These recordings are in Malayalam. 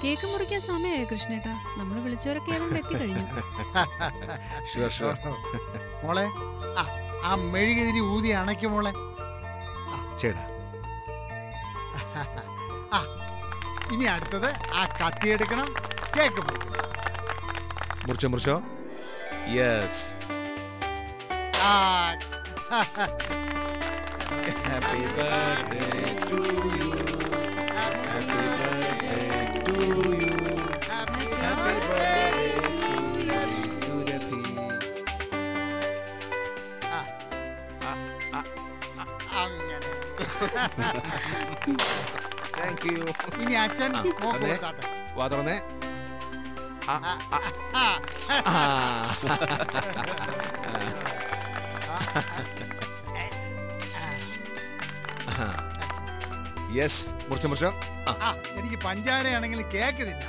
കേക്ക് മുറിക്കാൻ സമയമായോ കൃഷ്ണേട്ടാ നമ്മൾ വിളിച്ചവരൊക്കെ ഏതാണ്ട് എത്തിക്കഴിഞ്ഞു ഷുവർ ഷുവർ മോളെ ആ, ആ മെഴുകുതിരി ഊതി അണയ്ക്കും മോളെ ചേടാ ആ ഇനി അടുത്തത് ആ കത്തി എടുക്കണം കേക്ക് മുറിക്കണം മുറിച്ചോ മുറിച്ചോ യെസ് ആ happy birthday to you happy birthday to you happy birthday Surabhi ആ, അങ്ങനെ താങ്ക് യു ഇനി അച്ഛൻ മോക്ക് അതെ. കൊടുത്താട്ടെ വാ തുറന്നേ ആ, ആ, ആ, ആ. യെസ് മുറിച്ചോ മുറിച്ചോ ആ ആ, എനിക്ക് പഞ്ചാരയാണെങ്കിൽ കേക്ക് തിന്നാം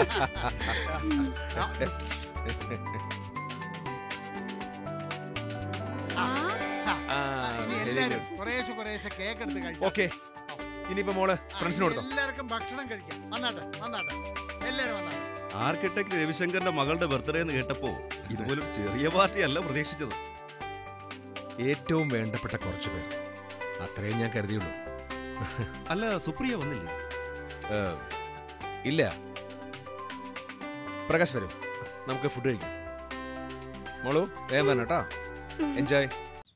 ആ ആ, ഇനി very എല്ലാരും good. കുറേശ്ശെ കുറേശ്ശെ കേക്ക് എടുത്ത് കഴിച്ചു ഓക്കെ ഇനിയിപ്പോ മോള് ഫ്രണ്ട്സിന് കൊടുത്തോ എല്ലാവർക്കും ഭക്ഷണം കഴിക്കാം വന്നാട്ടെ വന്നാട്ടെ എല്ലാരും വന്നാട്ടെ ആർക്കിടെക്ട് രവിശങ്കറിന്റെ മകളുടെ ബർത്ത്ഡേ എന്ന് കേട്ടപ്പോ ഇതുപോലൊരു ചെറിയ പാർട്ടി അല്ല പ്രതീക്ഷിച്ചത് ഏറ്റവും വേണ്ടപ്പെട്ട കുറച്ചു പേർ അത്രയും ഞാൻ കരുതിയുള്ളൂ അല്ല സുപ്രിയ വന്നില്ലേ ഏ, ഇല്ല പ്രകാശ് വരും നമുക്ക് ഫുഡ് കഴിക്കാം മോളു വേഗം വരണം കേട്ടോ എൻജോയ്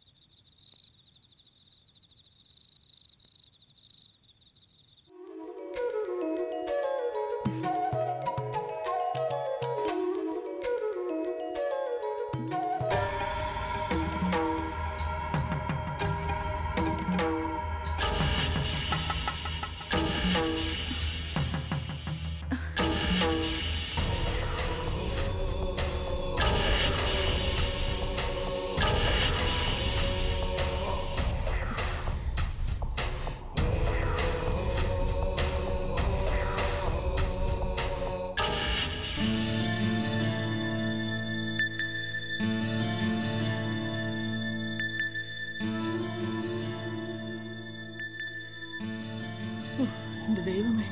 എന്റെ ദൈവമേ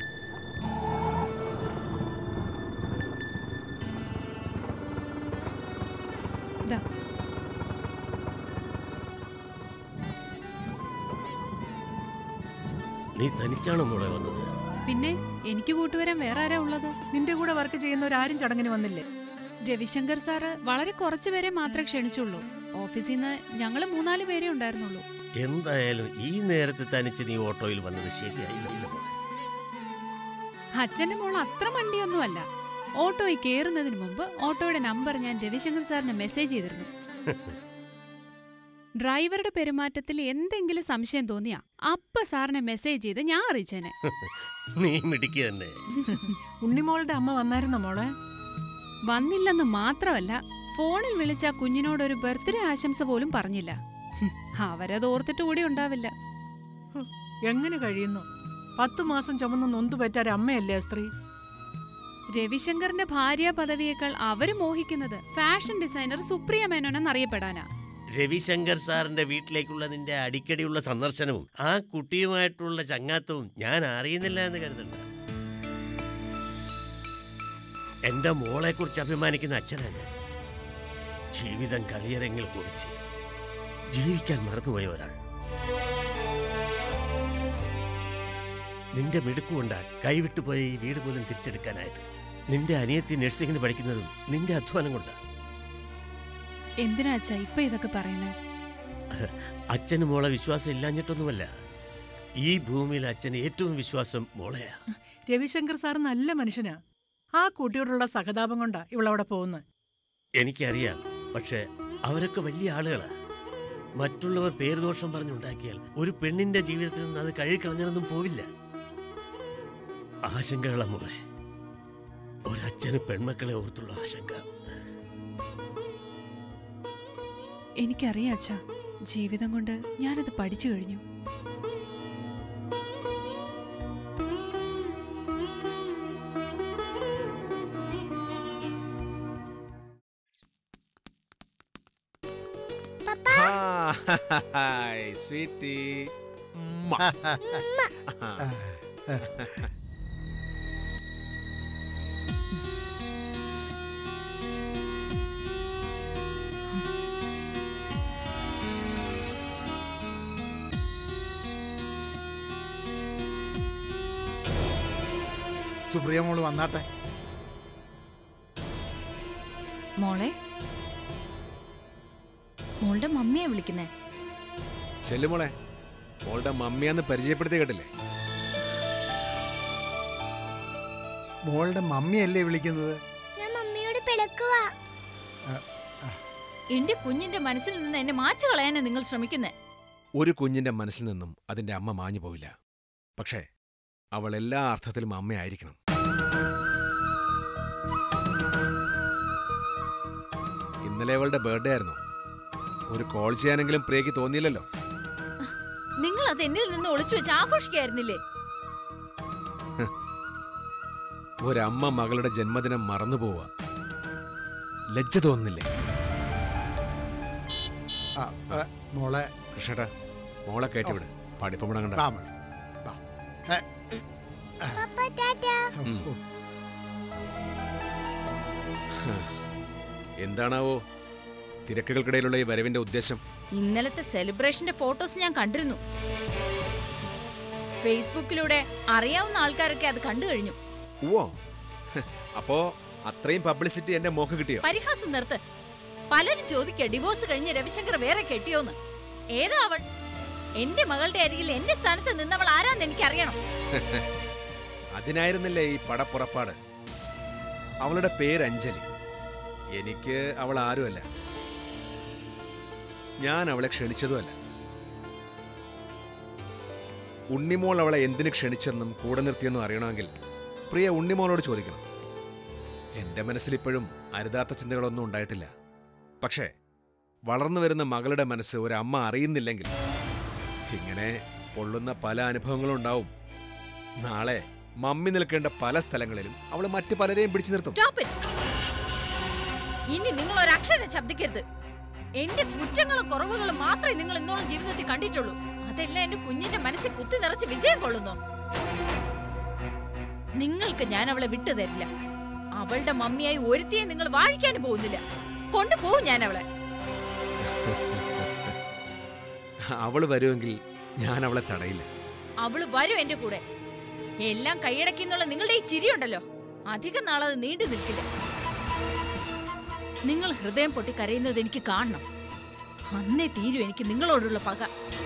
ദാ നീ തനിച്ചാണോ മോളെ വന്നത് പിന്നെ എനിക്ക് കൂട്ടുവരാൻ വേറെ ആരാ ഉള്ളത് നിന്റെ കൂടെ വർക്ക് ചെയ്യുന്നവരാരും ചടങ്ങിന് വന്നില്ലേ രവിശങ്കർ സാറ് വളരെ കുറച്ചു പേരെ മാത്രമേ ക്ഷണിച്ചുള്ളൂ ഓഫീസിൽ നിന്ന് ഞങ്ങൾ മൂന്നാല് പേരേ ഉണ്ടായിരുന്നുള്ളൂ എന്തായാലും ഈ നേരത്തെ തനിച്ച് നീ ഓട്ടോയിൽ വന്നത് ശരിയായില്ല ഇല്ല മോളെ അച്ഛന്റെ മോൾ അത്ര മണ്ടിയൊന്നുമല്ല ഓട്ടോയിൽ കയറുന്നതിന് മുമ്പ് ഓട്ടോയുടെ നമ്പർ ഞാൻ രവിശങ്കർ സാറിന് മെസ്സേജ് ചെയ്തിരുന്നു ഡ്രൈവറുടെ പെരുമാറ്റത്തിൽ എന്തെങ്കിലും സംശയം തോന്നിയാ അപ്പ സാറിനെ മെസ്സേജ് ചെയ്ത് ഞാൻ അറിയിച്ചേനെ നീ മിടിക്കുക തന്നെ ഉണ്ണിമോളുടെ അമ്മ വന്നായിരുന്നോ മോളെ വന്നില്ലെന്ന് മാത്രമല്ല ഫോണിൽ വിളിച്ച ആ കുഞ്ഞിനോടൊരു ബർത്ത്ഡേ ആശംസ പോലും പറഞ്ഞില്ല ഹും, അവരത് ഓർത്തിട്ട് കൂടി ഉണ്ടാവില്ല ഹ്, എങ്ങനെ കഴിയുന്നു പത്തു മാസം ചുമന്ന് നൊന്തു പറ്റാൻ അമ്മയല്ലേ ആ സ്ത്രീ രവിശങ്കറിന്റെ ഭാര്യ പദവിയേക്കാൾ അവര് മോഹിക്കുന്നത് ഫാഷൻ ഡിസൈനർ സുപ്രിയ മേനോൻ എന്നറിയപ്പെടാനാ രവിശങ്കർ സാറിന്റെ വീട്ടിലേക്കുള്ള നിന്റെ അടിക്കടിയുള്ള സന്ദർശനവും ആ കുട്ടിയുമായിട്ടുള്ള ചങ്ങാത്തവും ഞാൻ അറിയുന്നില്ല എന്ന് കരുതണ്ട എന്റെ മോളെ കുറിച്ച് അഭിമാനിക്കുന്ന അച്ഛനാ ഞാൻ ജീവിതം കളിയരങ്ങിൽ കുറിച്ച് ജീവിക്കാൻ മറന്നുപോയ ഒരാൾ നിന്റെ മിടുക്കുകൊണ്ടാ കൈവിട്ടുപോയ ഈ വീട് പോലും തിരിച്ചെടുക്കാനായത് നിന്റെ അനിയത്തി നഴ്സിംഗിന് പഠിക്കുന്നതും നിന്റെ അധ്വാനം കൊണ്ടാ എന്തിനാ അച്ഛാ ഇപ്പൊ ഇതൊക്കെ പറയുന്നേ അച്ഛന് മോളെ വിശ്വാസം ഇല്ലാഞ്ഞിട്ടൊന്നുമല്ല ഈ ഭൂമിയിൽ അച്ഛന് ഏറ്റവും വിശ്വാസം മോളെയാ രവിശങ്കർ സാർ നല്ല മനുഷ്യനാ ആ കുട്ടിയോടുള്ള സഹതാപം കൊണ്ടാ ഇവളവിടെ പോകുന്നത് എനിക്കറിയാം പക്ഷെ അവരൊക്കെ വലിയ ആളുകളാ മറ്റുള്ളവർ പേരുദോഷം പറഞ്ഞുണ്ടാക്കിയാൽ ഒരു പെണ്ണിന്റെ ജീവിതത്തിൽ നിന്ന് അത് കഴുകിക്കളഞ്ഞാലൊന്നും പോവില്ല ആശങ്കകളാ മോളെ ഒരച്ഛന് പെൺമക്കളെ ഓർത്തുള്ള ആശങ്ക എനിക്കറിയാം അച്ഛാ ജീവിതം കൊണ്ട് ഞാനത് പഠിച്ചു കഴിഞ്ഞു ഹായ് സ്വീറ്റി സുപ്രിയ മോള് വന്നാട്ടെ മോളെ മോളുടെ മമ്മിയെ വിളിക്കുന്നേ ചെല്ലുമോളെ മോളുടെ മമ്മിയാന്ന് പരിചയപ്പെടുത്തി കേട്ടില്ലേ മോളുടെ മമ്മിയല്ലേ വിളിക്കുന്നത് ഞാൻ മമ്മിയോട് പിളക്കുവാ എന്റെ കുഞ്ഞിന്റെ മനസ്സിൽ നിന്ന് എന്നെ മാച്ചു കളയാനാ നിങ്ങൾ ശ്രമിക്കുന്നേ ഒരു കുഞ്ഞിന്റെ മനസ്സിൽ നിന്നും അതിന്റെ അമ്മ മാഞ്ഞു പോവില്ല പക്ഷേ അവൾ എല്ലാ അർത്ഥത്തിലും അമ്മയായിരിക്കണം ഇന്നലെ അവളുടെ ബർത്ത്ഡേ ആയിരുന്നു ഒരു കോൾ ചെയ്യാനെങ്കിലും പ്രിയക്ക് തോന്നിയില്ലല്ലോ നിങ്ങൾ അത് എന്നിൽ നിന്ന് ഒളിച്ചു വെച്ച് ആഘോഷിക്കായിരുന്നില്ലേ ഒരമ്മ മകളുടെ ജന്മദിനം മറന്നുപോവുക ലജ്ജ തോന്നുന്നില്ലേ ആ, ആ, മോളെ കൃഷ്ണേട്ടാ മോളെ കയറ്റിവിട് പഠിപ്പ് മുടങ്ങണ്ട വാ മോളെ വാ ഏ, പപ്പ ടാറ്റാ ഓ, എന്താണാവോ തിരക്കുകൾക്കിടയിലുള്ള ഈ വരവിന്റെ ഉദ്ദേശം ഇന്നലത്തെ സെലിബ്രേഷന്റെ ഫോട്ടോസ് ഞാൻ കണ്ടിരുന്നു ഫേസ്ബുക്കിലൂടെ അറിയാവുന്ന ആൾക്കാരൊക്കെ അത് കണ്ടു കഴിഞ്ഞു ഓ അപ്പോ അത്രയും പബ്ലിസിറ്റി എന്റെ മോക്ക് കിട്ടിയോ പരിഹാസം നിർത്ത് പലരും ചോദിക്കുക ഡിവോഴ്സ് കഴിഞ്ഞ് രവിശങ്കർ വേറെ കെട്ടിയോന്ന് ഏതാ അവൾ എന്റെ മകളുടെ അരികിൽ എന്റെ സ്ഥാനത്ത് നിന്നവൾ ആരാന്ന് എനിക്ക് അറിയണം അതിനായിരുന്നില്ലേ ഈ പടപ്പുറപ്പാട് അവളുടെ പേര് അഞ്ജലി എനിക്ക് അവൾ ആരുമല്ല ഞാൻ അവളെ ക്ഷണിച്ചതുമല്ല ഉണ്ണിമോൾ അവളെ എന്തിനു ക്ഷണിച്ചെന്നും കൂടെ നിർത്തിയെന്നും അറിയണമെങ്കിൽ പ്രിയ ഉണ്ണിമോളോട് ചോദിക്കണം എന്റെ മനസ്സിൽ ഇപ്പോഴും അരുതാത്ത ചിന്തകളൊന്നും ഉണ്ടായിട്ടില്ല പക്ഷേ വളർന്നു വരുന്ന മകളുടെ മനസ്സ് ഒരു അമ്മ അറിയുന്നില്ലെങ്കിൽ ഇങ്ങനെ പൊള്ളുന്ന പല അനുഭവങ്ങളും ഉണ്ടാവും നാളെ മമ്മി നിൽക്കേണ്ട പല സ്ഥലങ്ങളിലും അവൾ മറ്റു പലരെയും പിടിച്ചു നിർത്തും Stop it. ഇനി നിങ്ങൾ ഒരു അക്ഷരം ശബ്ദിക്കരുത് എന്റെ കുറ്റങ്ങളും കുറവുകളും മാത്രമേ നിങ്ങൾ ഇന്നോളം ജീവിതത്തിൽ കണ്ടിട്ടുള്ളൂ അതെല്ലാം എന്റെ കുഞ്ഞിന്റെ മനസ്സിൽ കുത്തി നിറച്ച് വിജയം കൊള്ളുന്നു നിങ്ങൾക്ക് ഞാൻ അവളെ വിട്ടു തരില്ല അവളുടെ മമ്മിയായി ഒരുത്തിയെ നിങ്ങൾ വാഴിക്കാനും പോകുന്നില്ല കൊണ്ടുപോകും ഞാൻ അവളെ അവൾ വരുമെങ്കിൽ ഞാൻ അവളെ തടയില്ല അവള് വരും എന്റെ കൂടെ എല്ലാം കൈയടക്കി എന്നുള്ള നിങ്ങളുടെ ഈ ചിരിയുണ്ടല്ലോ അധികം നാളത് നീണ്ടു നിൽക്കില്ല നിങ്ങൾ ഹൃദയം പൊട്ടി കരയുന്നത് എനിക്ക് കാണണം അന്നേ തീരും എനിക്ക് നിങ്ങളോടുള്ള പക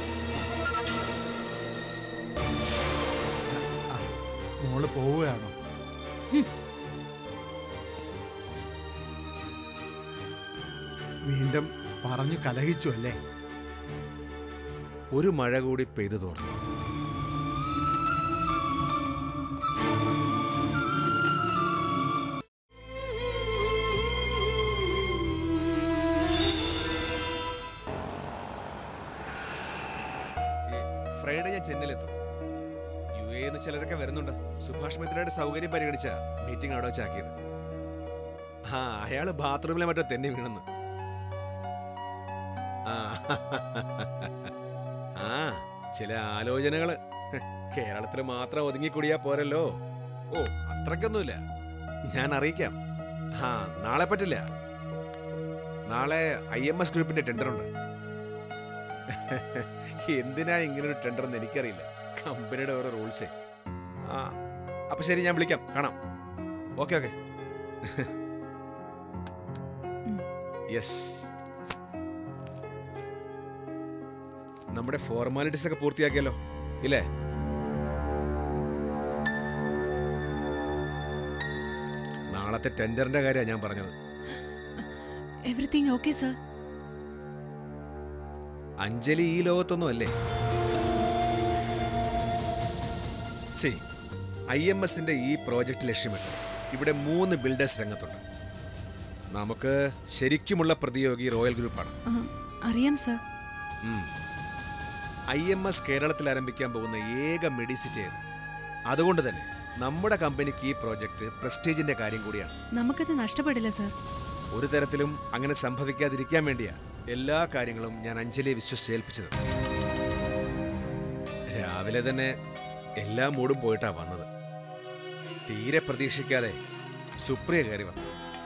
മോള് പോവുകയാണോ വീണ്ടും പറഞ്ഞു കലഹിച്ചു അല്ലേ ഒരു മഴ കൂടി പെയ്തു തോർന്നു ഈ ഫ്രൈഡേ ഞാൻ ചെന്നൈയിലെത്തും യു എ എന്ന് ചിലരൊക്കെ വരുന്നുണ്ട് സുഭാഷ് മിത്രയുടെ സൗകര്യം പരിഗണിച്ച മീറ്റിംഗ് അവിടെ വെച്ചാക്കിയത് ആ അയാള് ബാത്റൂമിലെ മറ്റോ തെന്നി വീണെന്ന് ആ ആ ചില ആലോചനകള് കേരളത്തിൽ മാത്രം ഒതുങ്ങിക്കൂടിയാ പോരല്ലോ ഓ അത്രക്കൊന്നുമില്ല ഞാൻ അറിയിക്കാം ആ നാളെ പറ്റില്ല നാളെ ഐ എം എസ് ഗ്രൂപ്പിന്റെ ടെൻഡർ ഉണ്ട് എന്തിനാ ഇങ്ങനൊരു ടെൻഡർ എന്ന് എനിക്കറിയില്ല കമ്പനിയുടെ ഓരോ റൂൾസേ ആ അപ്പൊ ശരി ഞാൻ വിളിക്കാം കാണാം ഓക്കെ ഓക്കെ യെസ് നമ്മുടെ ഫോർമാലിറ്റീസ് ഒക്കെ പൂർത്തിയാക്കിയല്ലോ ഇല്ലേ നാളത്തെ ടെൻഡറിന്റെ കാര്യമാണ് ഞാൻ പറഞ്ഞത് എവറിത്തിങ് ഓക്കെ സർ അഞ്ജലി ഈ ലോകത്തൊന്നും അല്ലേ സി ഐ എം എസിന്റെ ഈ പ്രോജക്റ്റ് ലക്ഷ്യമിട്ട് ഇവിടെ മൂന്ന് ബിൽഡേഴ്സ് രംഗത്തുണ്ട് നമുക്ക് ശരിക്കുമുള്ള പ്രതിയോഗി റോയൽ ഗ്രൂപ്പാണ് അറിയാം സർ ഐ എം എസ് കേരളത്തിൽ ആരംഭിക്കാൻ പോകുന്ന ഏക മെഡിസിറ്റി ഏത് അതുകൊണ്ട് തന്നെ നമ്മുടെ കമ്പനിക്ക് ഈ പ്രോജക്റ്റ് പ്രസ്റ്റീജിന്റെ കാര്യം കൂടിയാണ് നമുക്കത് നഷ്ടപ്പെടില്ല സർ ഒരു തരത്തിലും അങ്ങനെ സംഭവിക്കാതിരിക്കാൻ വേണ്ടിയാ എല്ലാ കാര്യങ്ങളും ഞാൻ അഞ്ജലിയെ വിശ്വസിച്ചേൽപ്പിച്ചത് രാവിലെ തന്നെ എല്ലാ മൂടും പോയിട്ടാ വന്നത് തീരെ പ്രതീക്ഷിക്കാതെ സുപ്രിയ കയറി വന്നു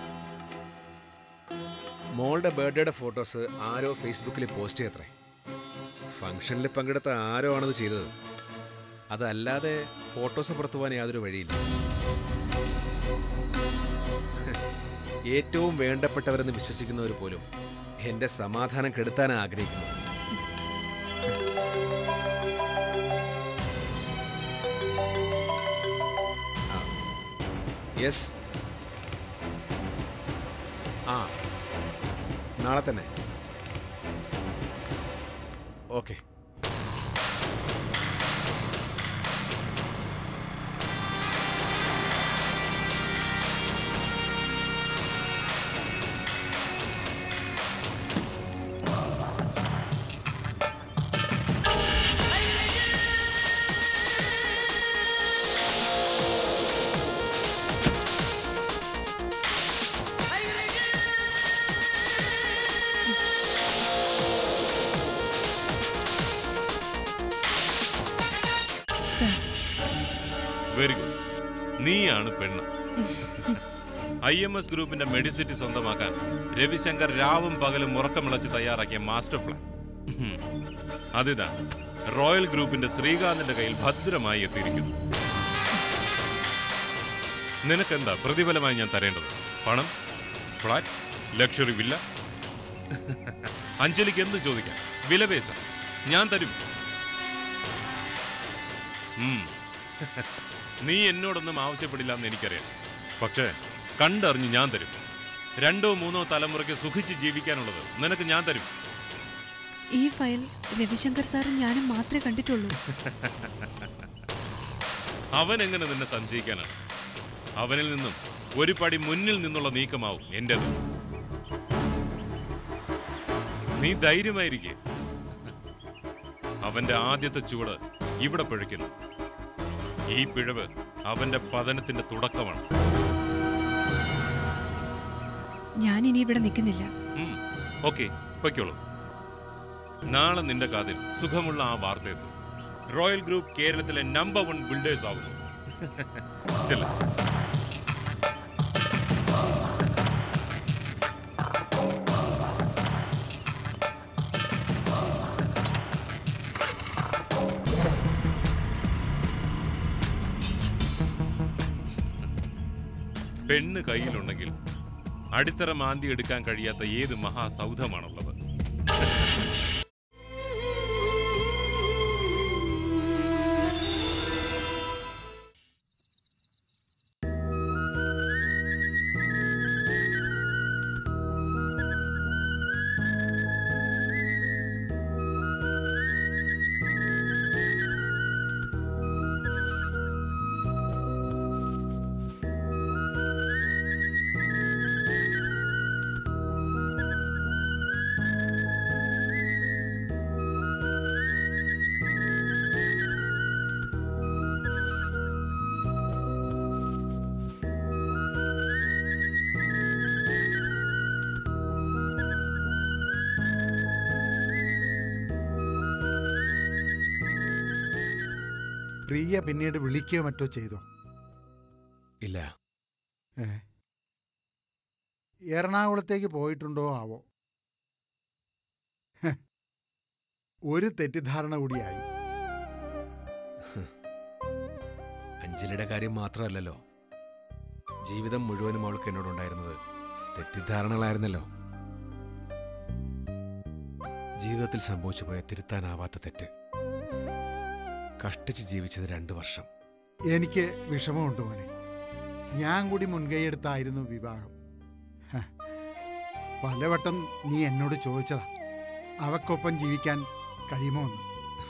മോളുടെ ബർത്ത്ഡേയുടെ ഫോട്ടോസ് ആരോ ഫേസ്ബുക്കിൽ പോസ്റ്റ് ചെയ്തത്രേ ഫംഗ്ഷനിൽ പങ്കെടുത്ത ആരോ ആണത് ചെയ്തത് അതല്ലാതെ ഫോട്ടോസ് പുറത്തു പോകാൻ യാതൊരു വഴിയില്ല ഏറ്റവും വേണ്ടപ്പെട്ടവരെന്ന് വിശ്വസിക്കുന്നവർ പോലും എൻ്റെ സമാധാനം കെടുത്താനാണ് ആഗ്രഹിക്കുന്നത് യെസ് ആ നാളെ തന്നെ ഓക്കെ സർ വെരി ഗുഡ് നീയാണ് പെണ്ണ് ഐ എം എസ് ഗ്രൂപ്പിന്റെ മെഡിസിറ്റി സ്വന്തമാക്കാൻ രവിശങ്കർ രാവും പകലും ഉറക്കമിളച്ച് തയ്യാറാക്കിയ മാസ്റ്റർ പ്ലാൻ ഉഹും. അതിതാ റോയൽ ഗ്രൂപ്പിന്റെ ശ്രീകാന്തിന്റെ കയ്യിൽ ഭദ്രമായി എത്തിയിരിക്കുന്നു നിനക്കെന്താ പ്രതിഫലമായി ഞാൻ തരേണ്ടത് പണം ഫ്ലാറ്റ് ലക്ഷറി വില്ല അഞ്ജലിക്ക് എന്ത് ചോദിക്കാം വിലപേശ ഞാൻ തരും ഉം. നീ എന്നോടൊന്നും ആവശ്യപ്പെടില്ല എന്ന് എനിക്കറിയാം പക്ഷേ കണ്ടറിഞ്ഞ് ഞാൻ തരും രണ്ടോ മൂന്നോ തലമുറയ്ക്ക് സുഖിച്ച് ജീവിക്കാനുള്ളത് നിനക്ക് ഞാൻ തരും ഈ ഫയൽ രവിശങ്കർ സാറും ഞാനും മാത്രമേ കണ്ടിട്ടുള്ളൂ അവൻ എങ്ങനെ നിന്നെ സംശയിക്കാനാണ് അവനിൽ നിന്നും ഒരു പടി മുന്നിൽ നിന്നുള്ള നീക്കമാവും എന്റേത് നീ ധൈര്യമായിരിക്കെ അവന്റെ ആദ്യത്തെ ചുവട് ഇവിടെ പിഴയ്ക്കുന്നു ഈ പിഴവ് അവന്റെ പതനത്തിന്റെ തുടക്കമാണ് ഞാൻ ഇനി ഇവിടെ നിൽക്കുന്നില്ല ഓക്കെ പൊയ്ക്കോളൂ നാളെ നിന്റെ കാതിൽ സുഖമുള്ള ആ വാർത്ത എത്തും റോയൽ ഗ്രൂപ്പ് കേരളത്തിലെ നമ്പർ വൺ ബിൽഡേഴ്സ് ആവുന്നു ചെല്ല പെണ്ണ് കയ്യിലുണ്ടെങ്കിൽ അടിത്തറ മാന്തി എടുക്കാൻ കഴിയാത്ത ഏത് മഹാസൗധമാണുള്ളത് പ്രിയ പിന്നീട് വിളിക്കുകയോ മറ്റോ ചെയ്തോ ഇല്ല ഏ എറണാകുളത്തേക്ക് പോയിട്ടുണ്ടോ ആവോ ഹ്. ഒരു തെറ്റിദ്ധാരണ കൂടിയായി അഞ്ജലിയുടെ കാര്യം മാത്രമല്ലല്ലോ ജീവിതം മുഴുവനും അവൾക്ക് എന്നോടുണ്ടായിരുന്നത് തെറ്റിദ്ധാരണകളായിരുന്നല്ലോ ജീവിതത്തിൽ സംഭവിച്ചു പോയ തിരുത്താനാവാത്ത തെറ്റ് കഷ്ടിച്ച് ജീവിച്ചത് രണ്ടു വർഷം എനിക്ക് വിഷമമുണ്ട് മോനെ ഞാൻ കൂടി മുൻകൈയെടുത്തായിരുന്നു വിവാഹം ഹ. പലവട്ടം നീ എന്നോട് ചോദിച്ചതാ അവക്കൊപ്പം ജീവിക്കാൻ കഴിയുമോ എന്ന്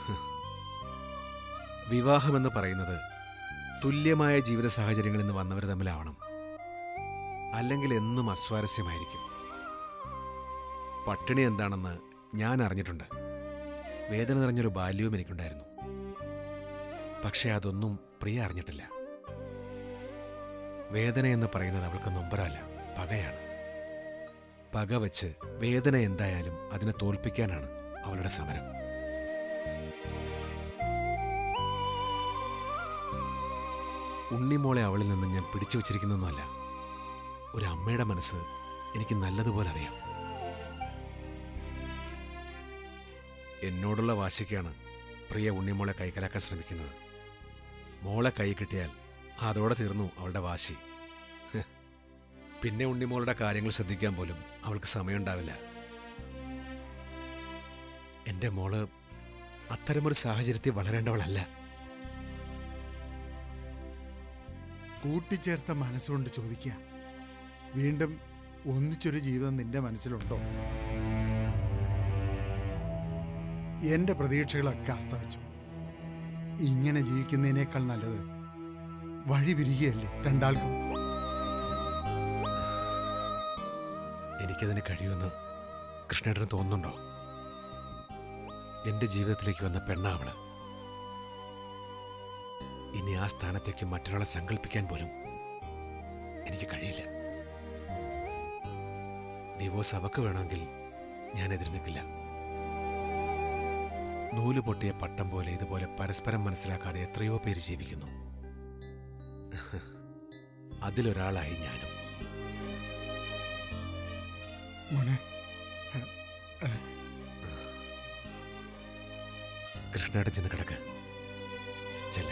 വിവാഹമെന്ന് പറയുന്നത് തുല്യമായ ജീവിത സാഹചര്യങ്ങളിൽ നിന്ന് വന്നവർ തമ്മിലാവണം അല്ലെങ്കിൽ എന്നും അസ്വാരസ്യമായിരിക്കും പട്ടിണി എന്താണെന്ന് ഞാൻ അറിഞ്ഞിട്ടുണ്ട് വേദന നിറഞ്ഞൊരു ബാല്യവും എനിക്കുണ്ടായിരുന്നു പക്ഷെ അതൊന്നും പ്രിയ അറിഞ്ഞിട്ടില്ല വേദന എന്ന് പറയുന്നത് അവൾക്ക് നൊമ്പരല്ല പകയാണ് പക വെച്ച് വേദന എന്തായാലും അതിനെ തോൽപ്പിക്കാനാണ് അവളുടെ സമരം ഉണ്ണിമോളെ അവളിൽ നിന്ന് ഞാൻ പിടിച്ചു വച്ചിരിക്കുന്നൊന്നുമല്ല ഒരു അമ്മയുടെ മനസ്സ് എനിക്ക് നല്ലതുപോലെ അറിയാം എന്നോടുള്ള വാശിക്കാണ് പ്രിയ ഉണ്ണിമോളെ കൈക്കലാക്കാൻ ശ്രമിക്കുന്നത് മോളെ കൈ കിട്ടിയാൽ അതോടെ തീർന്നു അവളുടെ വാശി ഹ്. പിന്നെ ഉണ്ണിമോളുടെ കാര്യങ്ങൾ ശ്രദ്ധിക്കാൻ പോലും അവൾക്ക് സമയമുണ്ടാവില്ല എൻ്റെ മോള് അത്തരമൊരു സാഹചര്യത്തിൽ വളരേണ്ടവളല്ല കൂട്ടിച്ചേർത്ത മനസ്സുകൊണ്ട് ചോദിക്കുക വീണ്ടും ഒന്നിച്ചൊരു ജീവിതം നിന്റെ മനസ്സിലുണ്ടോ എന്റെ പ്രതീക്ഷകളൊക്കെ അസ്തമിച്ചു ഇങ്ങനെ ജീവിക്കുന്നതിനേക്കാൾ നല്ലത് വഴി പിരികയല്ലേ രണ്ടാൾക്കും എനിക്കതിന് കഴിയുമെന്ന് കൃഷ്ണേട്ടന് തോന്നുന്നുണ്ടോ എൻ്റെ ജീവിതത്തിലേക്ക് വന്ന പെണ്ണാവള് ഇനി ആ സ്ഥാനത്തേക്ക് മറ്റൊരാളെ സങ്കല്പിക്കാൻ പോലും എനിക്ക് കഴിയില്ല ഡിവോഴ്സ് അവക്ക് വേണമെങ്കിൽ ഞാൻ എതിര് നിൽക്കില്ല നൂല് പൊട്ടിയ പട്ടം പോലെ ഇതുപോലെ പരസ്പരം മനസ്സിലാക്കാതെ എത്രയോ പേര് ജീവിക്കുന്നു അതിലൊരാളായി ഞാനും മോനെ കൃഷ്ണേട്ടൻ ചെന്ന് കിടക്ക് ചെല്ലേ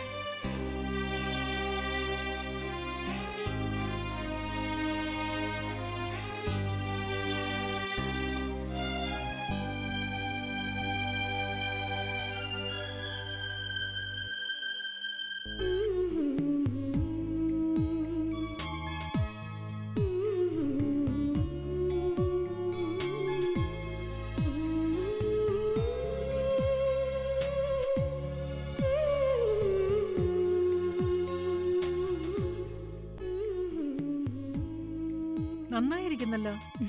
നന്നായിരിക്കുന്നല്ലോ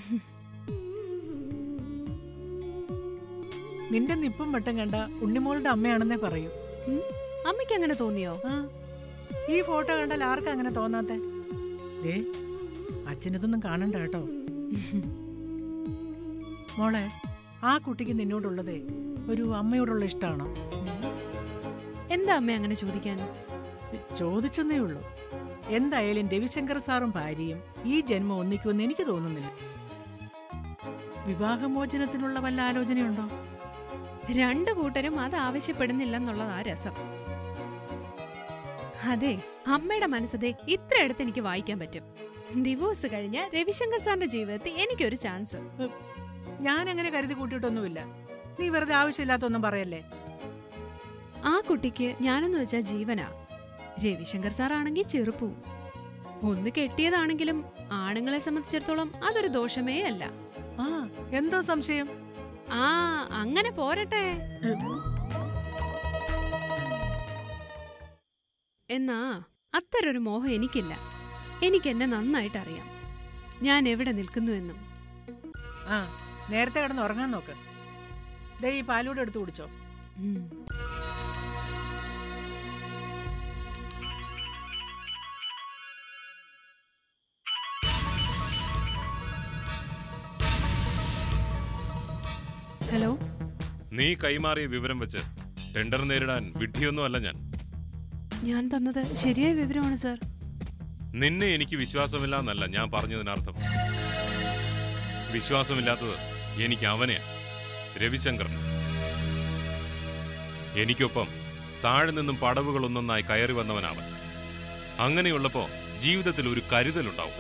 നിന്റെ നിപ്പും വെട്ടം കണ്ട ഉണ്ണിമോളുടെ അമ്മയാണെന്നേ പറയൂ ഉം? അമ്മയ്ക്ക് അങ്ങനെ തോന്നിയോ ആ ഈ ഫോട്ടോ കണ്ടാൽ ആർക്കാ അങ്ങനെ തോന്നാത്തെ ദേ അച്ഛനിതൊന്നും കാണണ്ട കേട്ടോ മോളെ ആ കുട്ടിക്ക് നിന്നോടുള്ളതേ ഒരു അമ്മയോടുള്ള ഇഷ്ടമാണോ എന്താ അമ്മ അങ്ങനെ ചോദിക്കാൻ ചോദിച്ചെന്നേ ഉള്ളൂ എന്തായാലും രവിശങ്കർ സാറും ഭാര്യയും ഈ ജന്മം ഒന്നിക്കുമെന്ന് എനിക്ക് തോന്നുന്നില്ല വിവാഹമോചനത്തിനുള്ള വല്ല ആലോചനയുണ്ടോ രണ്ടു കൂട്ടരും അത് ആവശ്യപ്പെടുന്നില്ലെന്നുള്ളതാ രസം അതെ അമ്മയുടെ മനസ്സതേ ഇത്ര അടുത്ത് എനിക്ക് വായിക്കാൻ പറ്റും ഡിവോഴ്സ് കഴിഞ്ഞ രവിശങ്കർ സാറിന്റെ ജീവിതത്തിൽ എനിക്കൊരു ചാൻസ് ഞാൻ അങ്ങനെ കരുതി കൂട്ടിയിട്ടൊന്നുമില്ല നീ വെറുതെ ആവശ്യമില്ലാത്തൊന്നും പറയല്ലേ ആ കുട്ടിക്ക് ഞാനെന്ന് വെച്ചാ ജീവനാ രവിശങ്കർ സാർ ആണെങ്കിൽ ചെറുപ്പവും ഒന്ന് കെട്ടിയതാണെങ്കിലും ആണുങ്ങളെ സംബന്ധിച്ചിടത്തോളം അതൊരു ദോഷമേ അല്ല ആ എന്തോ സംശയം ആ അങ്ങനെ പോരട്ടെ എന്നാ അത്തരൊരു മോഹം എനിക്കില്ല എനിക്ക് എന്നെ നന്നായിട്ട് അറിയാം ഞാൻ എവിടെ നിൽക്കുന്നുവെന്നും ആ നേരത്തെ കിടന്ന് ഉറങ്ങാൻ നോക്ക് ദേ ഈ പാലൂടെ എടുത്ത് കുടിച്ചോ ഉം. ഹലോ നീ കൈമാറിയ വിവരം വെച്ച് ടെൻഡർ നേരിടാൻ വിഡ്ഢിയൊന്നുമല്ല ഞാൻ ഞാൻ തന്നത് ശരിയായ വിവരമാണ് സാർ നിന്നെ എനിക്ക് വിശ്വാസമില്ല എന്നല്ല ഞാൻ പറഞ്ഞതിനർത്ഥം വിശ്വാസമില്ലാത്തത് എനിക്ക് അവനെയാ രവിശങ്കർ എനിക്കൊപ്പം താഴെ നിന്നും പടവുകളൊന്നൊന്നായി കയറി വന്നവനാണ് അങ്ങനെയുള്ളപ്പോ ജീവിതത്തിൽ ഒരു കരുതലുണ്ടാവും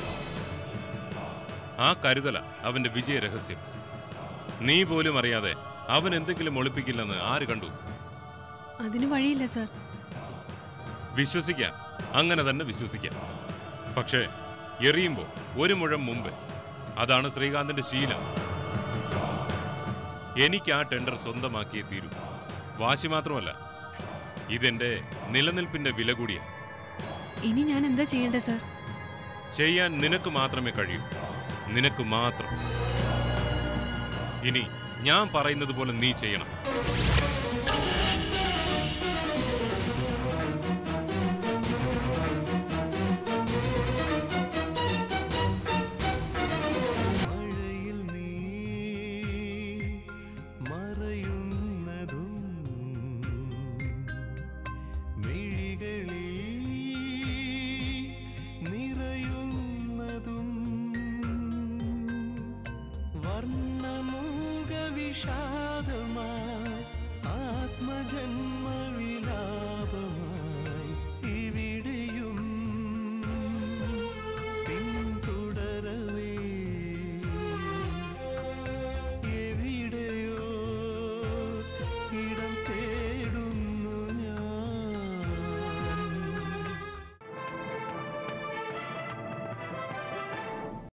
ആ കരുതല അവന്റെ വിജയ രഹസ്യം നീ പോലും അറിയാതെ അവൻ എന്തെങ്കിലും ഒളിപ്പിക്കില്ലെന്ന് ആര് കണ്ടു അതിന് വഴിയില്ല സാർ വിശ്വസിക്കാം അങ്ങനെ തന്നെ വിശ്വസിക്കാം പക്ഷേ എറിയുമ്പോൾ ഒരു മുഴം മുമ്പ് അതാണ് ശ്രീകാന്തിന്റെ ശീലം എനിക്ക് ആ ടെൻഡർ സ്വന്തമാക്കിയേ തീരൂ വാശി മാത്രമല്ല ഇതെന്റെ നിലനിൽപ്പിന്റെ വില കൂടിയ ഇനി ഞാൻ എന്താ ചെയ്യേണ്ടത് സാർ ചെയ്യാൻ നിനക്ക് മാത്രമേ കഴിയൂ നിനക്ക് മാത്രം ഇനി ഞാൻ പറയുന്നത് പോലെ നീ ചെയ്യണം